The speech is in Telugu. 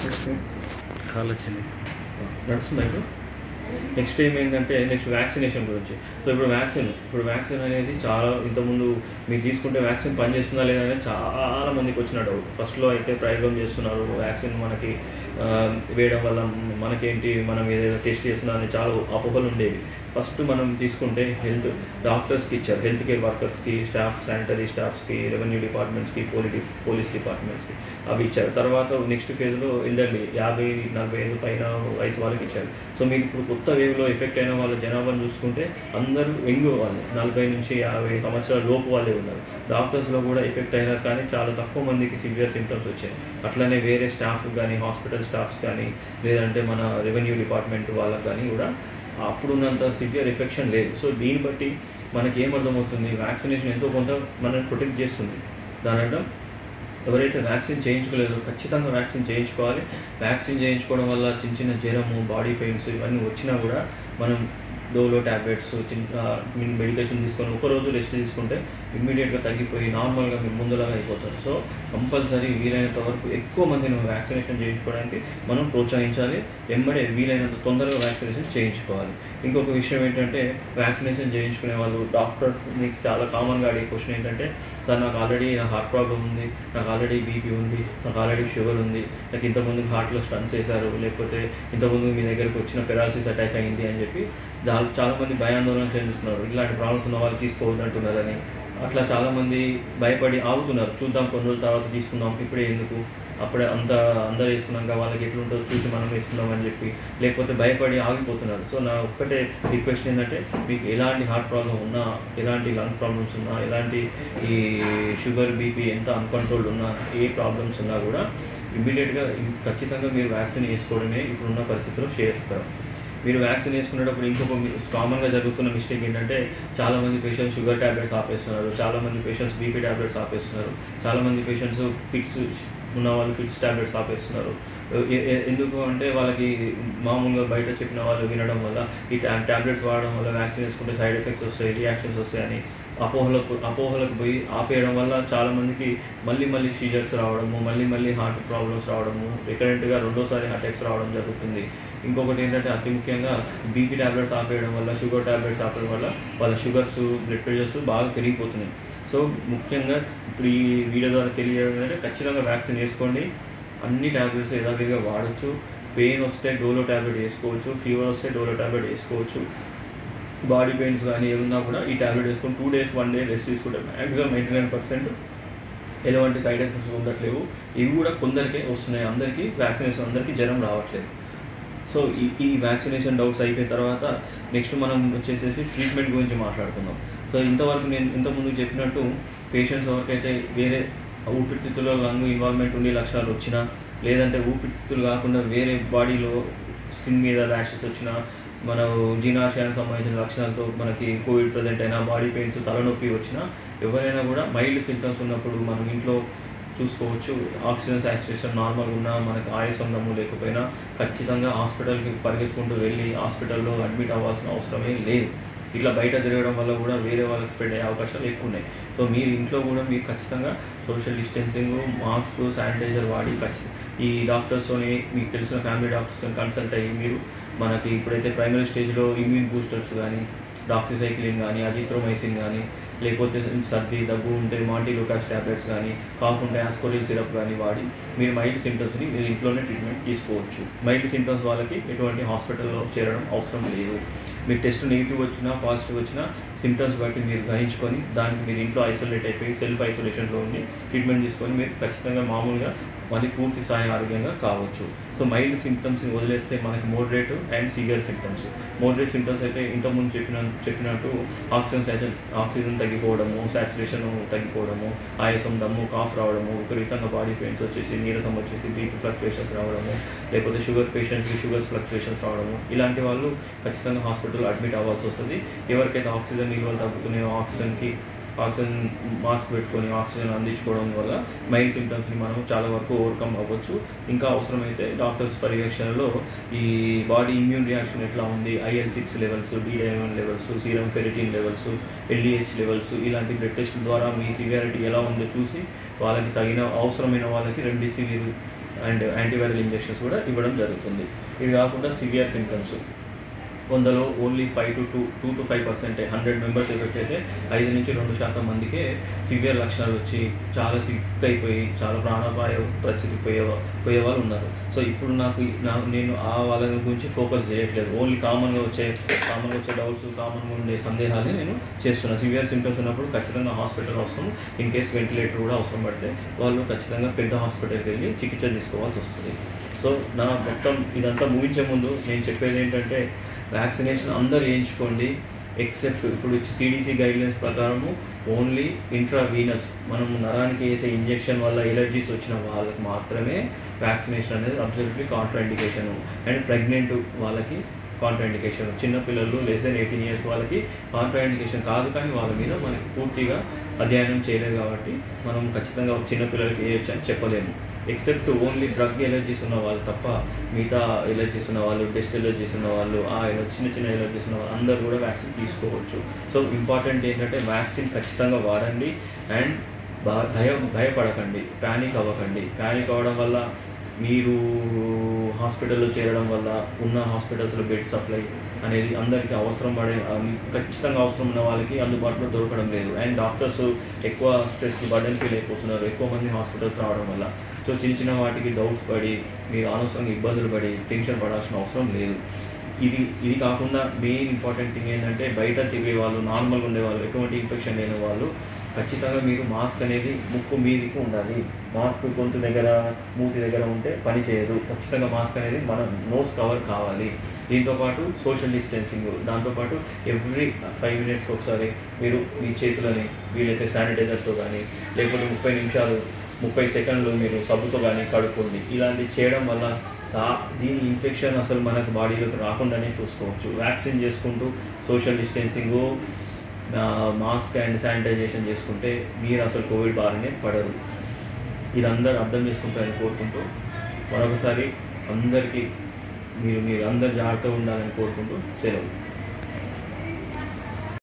కాల్ వచ్చింది నడుస్తుంది ఇప్పుడు నెక్స్ట్ ఏమైందంటే నెక్స్ట్ వ్యాక్సినేషన్ గురించి సో ఇప్పుడు వ్యాక్సిన్ ఇప్పుడు వ్యాక్సిన్ అనేది చాలా ఇంతకుముందు మీరు తీసుకుంటే వ్యాక్సిన్ పనిచేస్తుందా లేదా అనేది చాలా మందికి వచ్చిన డౌట్ ఫస్ట్లో అయితే ప్రయోగం చేస్తున్నారు వ్యాక్సిన్ మనకి ఆ, వేయడం వల్ల మనకేంటి మనం ఏదైనా టెస్ట్ చేస్తున్నా అని చాలా అపోహలు ఉండేవి ఫస్ట్ మనం తీసుకుంటే హెల్త్ డాక్టర్స్కి ఇచ్చారు హెల్త్ కేర్ వర్కర్స్కి స్టాఫ్ శానిటరీ స్టాఫ్స్కి రెవెన్యూ డిపార్ట్మెంట్స్కి పోలీ పోలీస్ డిపార్ట్మెంట్స్కి అవి ఇచ్చారు తర్వాత నెక్స్ట్ ఫేజ్లో ఎల్డర్లీ యాభై నలభై ఐదు పైన వయసు వాళ్ళకి ఇచ్చారు సో మీకు ఇప్పుడు కొత్త వేవ్లో ఎఫెక్ట్ అయిన వాళ్ళ జనాభాను చూసుకుంటే అందరూ యంగ్ వాళ్ళే నలభై నుంచి యాభై సంవత్సరాల లోపు వాళ్ళే ఉన్నారు డాక్టర్స్లో కూడా ఎఫెక్ట్ అయినారు కానీ చాలా తక్కువ మందికి సివియర్ సిమ్టమ్స్ వచ్చాయి అట్లనే వేరే స్టాఫ్ కానీ హాస్పిటల్ స్టాఫ్స్ కానీ లేదంటే మన రెవెన్యూ డిపార్ట్మెంట్ వాళ్ళకి కానీ కూడా అప్పుడున్నంత సివియర్ ఎఫెక్షన్ లేదు సో దీన్ని బట్టి మనకి ఏమర్థమవుతుంది వ్యాక్సినేషన్ ఎంతో కొంత మనల్ని ప్రొటెక్ట్ చేస్తుంది దాని అర్థం ఎవరైతే వ్యాక్సిన్ చేయించుకోలేదో ఖచ్చితంగా వ్యాక్సిన్ చేయించుకోవాలి వ్యాక్సిన్ చేయించుకోవడం వల్ల చిన్న చిన్న జ్వరము బాడీ పెయిన్స్ ఇవన్నీ వచ్చినా కూడా మనం డోలో ట్యాబ్లెట్స్ చిన్న మెడికేషన్ తీసుకొని ఒక రోజు రెస్ట్ తీసుకుంటే ఇమ్మీడియట్గా తగ్గిపోయి నార్మల్గా మీరు ముందులాగా అయిపోతారు సో కంపల్సరీ వీలైనంత వరకు ఎక్కువ మందిని వ్యాక్సినేషన్ చేయించుకోవడానికి మనం ప్రోత్సహించాలి వెంబడే వీలైనంత తొందరగా వ్యాక్సినేషన్ చేయించుకోవాలి ఇంకొక విషయం ఏంటంటే వ్యాక్సినేషన్ చేయించుకునే వాళ్ళు డాక్టర్ మీకు చాలా కామన్గా అడిగే క్వశ్చన్ ఏంటంటే సార్ నాకు ఆల్రెడీ నా హార్ట్ ప్రాబ్లం ఉంది నాకు ఆల్రెడీ బీపీ ఉంది నాకు ఆల్రెడీ షుగర్ ఉంది నాకు ఇంతకుముందు హార్ట్లో స్టన్స్ వేశారు లేకపోతే ఇంతకుముందు మీ దగ్గరకు వచ్చిన పెరాలసిస్ అటాక్ అయింది అని చెప్పి దా- చాలామంది భయాందోళన చెందుతున్నారు ఇలాంటి ప్రాబ్లమ్స్ ఉన్న వాళ్ళు తీసుకోవద్దు అంటున్నారని అట్లా చాలామంది భయపడి ఆగుతున్నారు చూద్దాం కొన్ని రోజుల తర్వాత తీసుకుందాం ఇప్పుడే ఎందుకు అప్పుడే అంత అందరు వేసుకున్నాక వాళ్ళకి ఎట్లుంటుందో చూసి మనం వేసుకుందాం అని చెప్పి లేకపోతే భయపడి ఆగిపోతున్నారు సో నా ఒక్కటే రిక్వెస్ట్ ఏంటంటే మీకు ఎలాంటి హార్ట్ ప్రాబ్లం ఉన్నా ఎలాంటి లంగ్ ప్రాబ్లమ్స్ ఉన్నా ఎలాంటి ఈ షుగర్ బీపీ ఎంత అన్కంట్రోల్డ్ ఉన్నా ఏ ప్రాబ్లమ్స్ ఉన్నా కూడా ఇమ్మీడియట్గా ఖచ్చితంగా మీరు వ్యాక్సిన్ వేసుకోవడమే ఇప్పుడున్న పరిస్థితిలో చేస్తారు మీరు వ్యాక్సిన్ వేసుకునేటప్పుడు ఇంకొక కామన్గా జరుగుతున్న మిస్టేక్ ఏంటంటే చాలామంది పేషెంట్స్ షుగర్ ట్యాబ్లెట్స్ ఆపేస్తున్నారు చాలామంది పేషెంట్స్ బీపీ ట్యాబ్లెట్స్ ఆపేస్తున్నారు చాలామంది పేషెంట్స్ ఫిట్స్ ఉన్న వాళ్ళు ఫిట్స్ ట్యాబ్లెట్స్ ఆపేస్తున్నారు ఎ- ఎ- ఎందుకు అంటే వాళ్ళకి మామూలుగా బయట చెప్పిన వాళ్ళు వినడం వల్ల ఈ ట్యాబ్లెట్స్ వాడడం వల్ల వ్యాక్సిన్ వేసుకుంటే సైడ్ ఎఫెక్ట్స్ వస్తాయి రియాక్షన్స్ వస్తాయని అపోహలకు అపోహలకు పోయి ఆపేయడం వల్ల చాలామందికి మళ్ళీ మళ్ళీ సీజర్స్ రావడము మళ్ళీ మళ్ళీ హార్ట్ ప్రాబ్లమ్స్ రావడము రికరెంట్గా రెండోసారి అటాక్స్ రావడం జరుగుతుంది ఇంకొకటి ఏంటంటే అతి ముఖ్యంగా బీపీ ట్యాబ్లెట్స్ ఆపేయడం వల్ల షుగర్ ట్యాబ్లెట్స్ ఆపేయడం వల్ల వాళ్ళ షుగర్స్ బ్లడ్ ప్రెషర్స్ బాగా పెరిగిపోతున్నాయి సో ముఖ్యంగా ఇప్పుడు ఈ వీడియో ద్వారా తెలియడం ఏంటంటే ఖచ్చితంగా వ్యాక్సిన్ వేసుకోండి అన్ని ట్యాబ్లెట్స్ యథావిధిగా వాడచ్చు పెయిన్ వస్తే డోలో ట్యాబ్లెట్ వేసుకోవచ్చు ఫీవర్ వస్తే డోలో ట్యాబ్లెట్ వేసుకోవచ్చు బాడీ పెయిన్స్ కానీ ఏమున్నా కూడా ఈ ట్యాబ్లెట్ వేసుకొని two days one day rest తీసుకుంటే మ్యాక్సిమం నైంటీ నైన్ పర్సెంట్ ఎలాంటి సైడ్ ఎఫెక్ట్స్ ఉండట్లేవు ఇవి కూడా కొందరికే వస్తున్నాయి అందరికీ వ్యాక్సినేషన్ అందరికీ జ్వరం రావట్లేదు సో ఈ ఈ వ్యాక్సినేషన్ డౌట్స్ అయిపోయిన తర్వాత నెక్స్ట్ మనం వచ్చేసేసి ట్రీట్మెంట్ గురించి మాట్లాడుకుందాం సో ఇంతవరకు నేను ఇంతకుముందు చెప్పినట్టు పేషెంట్స్ ఎవరికైతే వేరే ఊపిరితిత్తుల్లో లంగ్ ఇన్వాల్వ్మెంట్ ఉండే లక్షణాలు వచ్చినా లేదంటే ఊపిరితిత్తులు కాకుండా వేరే బాడీలో స్కిన్ మీద ర్యాషెస్ వచ్చినా మన జీర్ణాశయానికి సంబంధించిన లక్షణాలతో మనకి కోవిడ్ ప్రజెంట్ అయినా బాడీ పెయిన్స్ తలనొప్పి వచ్చినా ఎవరైనా కూడా మైల్డ్ సిమ్టమ్స్ ఉన్నప్పుడు మనం ఇంట్లో చూసుకోవచ్చు ఆక్సిజన్ సాచురేషన్ నార్మల్ ఉన్నా మనకి ఆయాసం దమ్ము లేకపోయినా ఖచ్చితంగా హాస్పిటల్కి పరిగెత్తుకుంటూ వెళ్ళి హాస్పిటల్లో అడ్మిట్ అవ్వాల్సిన అవసరమే లేదు ఇట్లా బయట తిరగడం వల్ల కూడా వేరే వాళ్ళకి స్ప్రెడ్ అయ్యే అవకాశాలు ఎక్కువ ఉన్నాయి సో మీరు ఇంట్లో కూడా మీరు ఖచ్చితంగా సోషల్ డిస్టెన్సింగ్ మాస్క్ శానిటైజర్ వాడి ఖచ్చితంగా ఈ డాక్టర్స్తోని మీకు తెలిసిన ఫ్యామిలీ డాక్టర్స్తో కన్సల్ట్ అయ్యి మీరు మనకి ఇప్పుడైతే ప్రైమరీ స్టేజ్లో ఇమ్యూన్ బూస్టర్స్ కానీ డాక్సిసైక్లిన్ కానీ అజిత్రోమైసిన్ కానీ లేకపోతే సర్ది దగ్గు ఉంటే మాంటీలోకాస్ ట్యాబ్లెట్స్ కానీ కాఫ్ ఉంటే ఆస్కోరిల్ సిరప్ కానీ వాడి మీరు మైల్డ్ సిమ్టమ్స్ని మీరు ఇంట్లోనే ట్రీట్మెంట్ తీసుకోవచ్చు మైల్డ్ సిమ్టమ్స్ వాళ్ళకి ఎటువంటి హాస్పిటల్లో చేరడం అవసరం లేదు మీరు టెస్ట్ నెగిటివ్ వచ్చినా పాజిటివ్ వచ్చినా సిమ్టమ్స్ బట్టి మీరు గ్రహించుకొని దానికి మీరు ఇంట్లో ఐసోలేట్ అయిపోయి సెల్ఫ్ ఐసోలేషన్లో ఉండి ట్రీట్మెంట్ తీసుకొని మీరు ఖచ్చితంగా మామూలుగా మళ్ళీ పూర్తి స్థాయి ఆరోగ్యంగా కావచ్చు సో మైల్డ్ సిమ్టమ్స్ని వదిలేస్తే మనకి moderate and severe symptoms moderate symptoms అయితే ఇంతకుముందు చెప్పిన చెప్పినట్టు ఆక్సిజన్ సాచు- ఆక్సిజన్ తగ్గిపోవడము సాచురేషన్ తగ్గిపోవడము ఆయాసం దమ్ము కాఫ్ రావడము విపరీతంగా బాడీ పెయిన్స్ వచ్చేసి నీరసం వచ్చేసి బీపీ ఫ్లక్చుయేషన్స్ రావడము లేకపోతే షుగర్ పేషెంట్స్కి షుగర్స్ ఫ్లక్చుయేషన్స్ రావడము ఇలాంటి వాళ్ళు ఖచ్చితంగా హాస్పిటల్ అడ్మిట్ అవ్వాల్సి వస్తుంది ఎవరికైతే ఆక్సిజన్ నిల్వలు తగ్గుతున్నాయో ఆక్సిజన్కి ఆక్సిజన్ మాస్క్ పెట్టుకొని ఆక్సిజన్ అందించుకోవడం వల్ల మైల్డ్ సిమ్టమ్స్ని మనం చాలా వరకు ఓవర్కమ్ అవ్వచ్చు ఇంకా అవసరమైతే డాక్టర్స్ పర్యవేక్షణలో ఈ బాడీ ఇమ్యూన్ రియాక్షన్ ఎట్లా ఉంది IL six levels D dimer levels serum ferritin levels LDH levels ఇలాంటి బ్లడ్ టెస్ట్ ద్వారా మీ సివియారిటీ ఎలా ఉందో చూసి వాళ్ళకి తగిన అవసరమైన వాళ్ళకి రెమ్డెసివిర్ అండ్ యాంటీవైరల్ ఇంజెక్షన్స్ కూడా ఇవ్వడం జరుగుతుంది ఇది కాకుండా సివియర్ సింటమ్స్ వందలో only five to two two to five పర్సెంటే హండ్రెడ్ మెంబర్స్ ఎవరికైతే ఐదు నుంచి రెండు శాతం మందికే సివియర్ లక్షణాలు వచ్చి చాలా సిక్ అయిపోయి చాలా ప్రాణాపాయ పరిస్థితి పోయే పోయే వాళ్ళు ఉన్నారు సో ఇప్పుడు నాకు ఈ- నా నేను ఆ వాళ్ళ గురించి ఫోకస్ చేయట్లేదు ఓన్లీ కామన్గా వచ్చే కామన్గా వచ్చే డౌట్స్ కామన్గా ఉండే సందేహాన్ని నేను చేస్తున్నాను సివియర్ సిమ్టమ్స్ ఉన్నప్పుడు ఖచ్చితంగా హాస్పిటల్ అవసరం ఇన్ కేస్ వెంటిలేటర్ కూడా అవసరం పడితే వాళ్ళు ఖచ్చితంగా పెద్ద హాస్పిటల్కి వెళ్ళి చికిత్స తీసుకోవాల్సి వస్తుంది సో నా మొత్తం ఇదంతా ముగించే ముందు నేను చెప్పేది ఏంటంటే వ్యాక్సినేషన్ అందరు వేయించుకోండి ఎక్సెప్ట్ ఇప్పుడు సిడిసి గైడ్లైన్స్ ప్రకారము ఓన్లీ ఇంట్రావీనస్ మనం నరానికి వేసే ఇంజెక్షన్ వల్ల ఎలర్జీస్ వచ్చిన వాళ్ళకి మాత్రమే వ్యాక్సినేషన్ అనేది అబ్సల్యూట్లీ కాంట్రాఇండికేషన్ అండ్ ప్రెగ్నెంట్ వాళ్ళకి కాంట్రాఇండికేషన్ చిన్న పిల్లలు లెస్ దెన్ ఎయిటీన్ ఇయర్స్ వాళ్ళకి కాంట్రాఇండికేషన్ కాదు కానీ వాళ్ళ మీద మనకి పూర్తిగా అధ్యయనం చేయలేదు కాబట్టి మనం ఖచ్చితంగా చిన్న పిల్లలకి వేయచ్చు అని చెప్పలేము ఎక్సెప్ట్ ఓన్లీ డ్రగ్ ఎలర్జీస్ ఉన్న వాళ్ళు తప్ప మిగతా ఎలర్జీస్ ఉన్న వాళ్ళు డెస్ట్ ఎలర్జీస్ ఉన్న వాళ్ళు ఆ ఎల- చిన్న చిన్న ఎలర్జీస్ ఉన్న వాళ్ళు అందరూ కూడా వ్యాక్సిన్ తీసుకోవచ్చు సో ఇంపార్టెంట్ ఏంటంటే వ్యాక్సిన్ ఖచ్చితంగా వాడండి అండ్ బా- భయం భయపడకండి ప్యానిక్ అవ్వకండి ప్యానిక్ అవ్వడం వల్ల మీరు హాస్పిటల్లో చేరడం వల్ల ఉన్న హాస్పిటల్స్లో బెడ్ సప్లై అనేది అందరికీ అవసరం పడే ఆ, ఖచ్చితంగా అవసరం ఉన్న వాళ్ళకి అందుబాటులో దొరకడం లేదు అండ్ డాక్టర్స్ ఎక్కువ స్ట్రెస్ బర్డెన్ ఫీల్ అయిపోతున్నారు ఎక్కువ మంది హాస్పిటల్స్ రావడం వల్ల సో చిన్న చిన్న వాటికి డౌట్స్ పడి మీరు అనవసరంగా ఇబ్బందులు పడి టెన్షన్ పడాల్సిన అవసరం లేదు ఇది ఇది కాకుండా మెయిన్ ఇంపార్టెంట్ థింగ్ ఏంటంటే బయట తిరిగే వాళ్ళు నార్మల్గా ఉండే వాళ్ళు ఎటువంటి ఇన్ఫెక్షన్ లేని వాళ్ళు ఖచ్చితంగా మీరు మాస్క్ అనేది ముక్కు మీదికి ఉండాలి మాస్క్ గొంతు దగ్గర మూతి దగ్గర ఉంటే పని చేయదు ఖచ్చితంగా మాస్క్ అనేది మన నోస్ కవర్ కావాలి దీంతోపాటు సోషల్ డిస్టెన్సింగ్ దాంతోపాటు ఎవ్రీ ఫైవ్ మినిట్స్కి ఒకసారి మీరు మీ చేతులని వీలైతే శానిటైజర్తో కానీ లేకపోతే ముప్పై నిమిషాలు ముప్పై సెకండ్లు మీరు సబ్బుతో కానీ కడుక్కోండి ఇలాంటివి చేయడం వల్ల సా దీని ఇన్ఫెక్షన్ అసలు మనకు బాడీలోకి రాకుండానే చూసుకోవచ్చు వ్యాక్సిన్ చేసుకుంటూ social distancing mask and sanitization చేసుకుంటే మీరు అసలు కోవిడ్ బారినే పడరు ఇది అందరు అర్థం చేసుకుంటారని కోరుకుంటూ మరొకసారి అందరికీ మీరు మీరు అందరు జాగ్రత్తగా ఉండాలని కోరుకుంటూ సెలవు